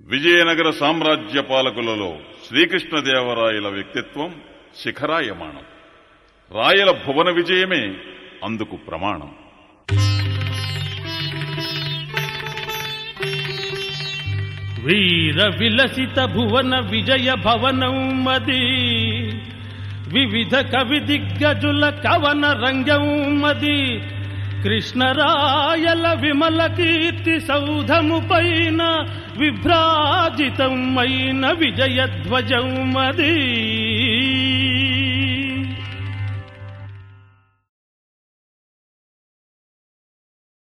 విజయనగర సామ్రాజ్య పాలకులలో శ్రీకృష్ణదేవరాయల వ్యక్తిత్వం శిఖరాయమాణం రాయల భువన విజయమే అందుకు ప్రమాణం వీర విలసిత భువన విజయ భవనం మది వివిధ కవి దిగ్గజుల కవన రంగం మది కృష్ణరాయల విమల కీర్తి సౌధము పైన విభ్రాజితమైన విజయధ్వజం మది